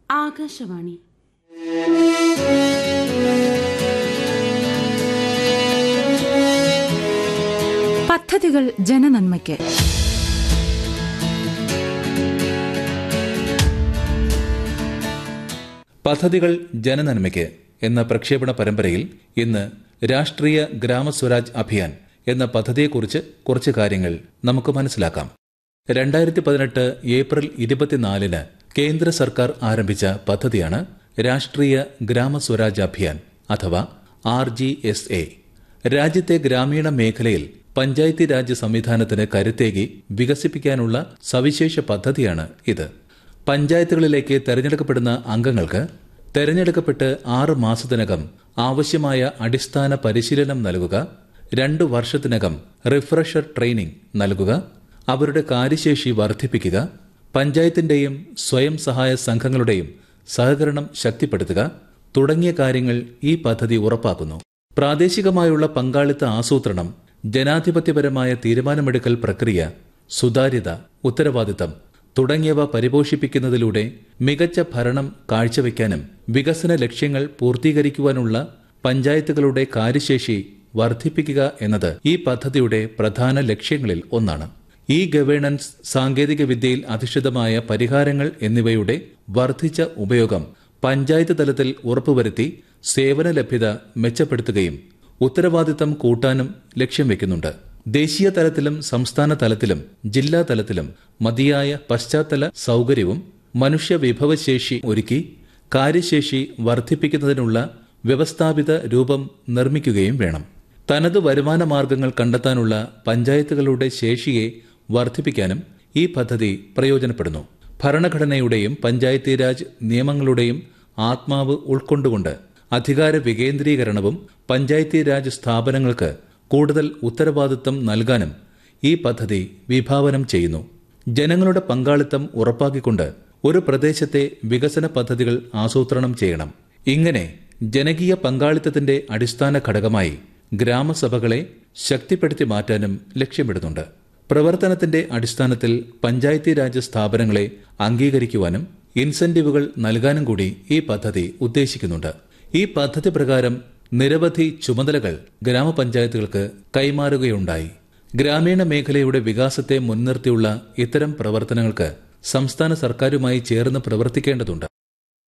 ആകാശവാണി പദ്ധതികൾ ജനനന്മയ്ക്ക് പദ്ധതികൾ ജനനന്മയ്ക്ക് എന്ന പ്രക്ഷേപണ പരമ്പരയിൽ ഇന്ന് രാഷ്ട്രീയ ഗ്രാമസ്വരാജ് അഭിയാൻ എന്ന പദ്ധതിയെക്കുറിച്ച് കുറച്ച് കാര്യങ്ങൾ നമുക്ക് മനസ്സിലാക്കാം രണ്ടായിരത്തി പതിനെട്ട് ഏപ്രിൽ ഇരുപത്തിനാലിന് കേന്ദ്ര സർക്കാർ ആരംഭിച്ച പദ്ധതിയാണ് രാഷ്ട്രീയ ഗ്രാമസ്വരാജ് അഭിയാൻ അഥവാ ആർ ജി എസ് എ രാജ്യത്തെ ഗ്രാമീണ മേഖലയിൽ പഞ്ചായത്തി രാജ് സംവിധാനത്തിന് കരുത്തേകി വികസിപ്പിക്കാനുള്ള സവിശേഷ പദ്ധതിയാണ് ഇത് പഞ്ചായത്തുകളിലേക്ക് തെരഞ്ഞെടുക്കപ്പെടുന്ന അംഗങ്ങൾക്ക് തെരഞ്ഞെടുക്കപ്പെട്ട് ആറ് മാസത്തിനകം ആവശ്യമായ അടിസ്ഥാന പരിശീലനം നൽകുക രണ്ടു വർഷത്തിനകം റിഫ്രഷർ ട്രെയിനിംഗ് നൽകുക അവരുടെ കാര്യശേഷി വർദ്ധിപ്പിക്കുക പഞ്ചായത്തിന്റെയും സ്വയം സഹായ സംഘങ്ങളുടെയും സഹകരണം ശക്തിപ്പെടുത്തുക തുടങ്ങിയ കാര്യങ്ങൾ ഈ പദ്ധതി ഉറപ്പാക്കുന്നു പ്രാദേശികമായുള്ള പങ്കാളിത്ത ആസൂത്രണം ജനാധിപത്യപരമായ തീരുമാനമെടുക്കൽ പ്രക്രിയ സുതാര്യത ഉത്തരവാദിത്തം തുടങ്ങിയവ പരിപോഷിപ്പിക്കുന്നതിലൂടെ മികച്ച ഭരണം കാഴ്ചവെക്കാനും വികസന ലക്ഷ്യങ്ങൾ പൂർത്തീകരിക്കുവാനുള്ള പഞ്ചായത്തുകളുടെ കാര്യശേഷി വർദ്ധിപ്പിക്കുക എന്നത് ഈ പദ്ധതിയുടെ പ്രധാന ലക്ഷ്യങ്ങളിൽ ഒന്നാണ് ഇ ഗവേണൻസ് സാങ്കേതിക വിദ്യയിൽ അധിഷ്ഠിതമായ പരിഹാരങ്ങൾ എന്നിവയുടെ വർദ്ധിച്ച ഉപയോഗം പഞ്ചായത്ത് തലത്തിൽ ഉറപ്പുവരുത്തി സേവന ലഭ്യത മെച്ചപ്പെടുത്തുകയും ഉത്തരവാദിത്തം കൂട്ടാനും ലക്ഷ്യം വെക്കുന്നുണ്ട് ദേശീയ തലത്തിലും സംസ്ഥാന തലത്തിലും ജില്ലാ തലത്തിലും മതിയായ പശ്ചാത്തല സൗകര്യവും മനുഷ്യ വിഭവശേഷി ഒരുക്കി കാര്യശേഷി വർദ്ധിപ്പിക്കുന്നതിനുള്ള വ്യവസ്ഥാപിത രൂപം നിർമ്മിക്കുകയും വേണം തനത് വരുമാന മാർഗങ്ങൾ കണ്ടെത്താനുള്ള പഞ്ചായത്തുകളുടെ ശേഷിയെ വർദ്ധിപ്പിക്കാനും ഈ പദ്ധതി പ്രയോജനപ്പെടുന്നു ഭരണഘടനയുടെയും പഞ്ചായത്തി രാജ് നിയമങ്ങളുടെയും ആത്മാവ് ഉൾക്കൊണ്ടുകൊണ്ട് അധികാര വികേന്ദ്രീകരണവും പഞ്ചായത്തി രാജ് സ്ഥാപനങ്ങൾക്ക് കൂടുതൽ ഉത്തരവാദിത്തം നൽകാനും ഈ പദ്ധതി വിഭാവനം ചെയ്യുന്നു ജനങ്ങളുടെ പങ്കാളിത്തം ഉറപ്പാക്കിക്കൊണ്ട് ഒരു പ്രദേശത്തെ വികസന പദ്ധതികൾ ആസൂത്രണം ചെയ്യണം ഇങ്ങനെ ജനകീയ പങ്കാളിത്തത്തിന്റെ അടിസ്ഥാന ഘടകമായി ഗ്രാമസഭകളെ ശക്തിപ്പെടുത്തി മാറ്റാനും ലക്ഷ്യമിടുന്നുണ്ട് പ്രവർത്തനത്തിന്റെ അടിസ്ഥാനത്തിൽ പഞ്ചായത്തി രാജ് സ്ഥാപനങ്ങളെ അംഗീകരിക്കുവാനും ഇൻസെന്റീവുകൾ നൽകാനും കൂടി ഈ പദ്ധതി ഉദ്ദേശിക്കുന്നുണ്ട് ഈ പദ്ധതി പ്രകാരം നിരവധി ചുമതലകൾ ഗ്രാമപഞ്ചായത്തുകൾക്ക് കൈമാറുകയുണ്ടായി ഗ്രാമീണ മേഖലയുടെ വികാസത്തെ മുൻനിർത്തിയുള്ള ഇത്തരം പ്രവർത്തനങ്ങൾക്ക് സംസ്ഥാന സർക്കാരുമായി ചേർന്ന് പ്രവർത്തിക്കേണ്ടതുണ്ട്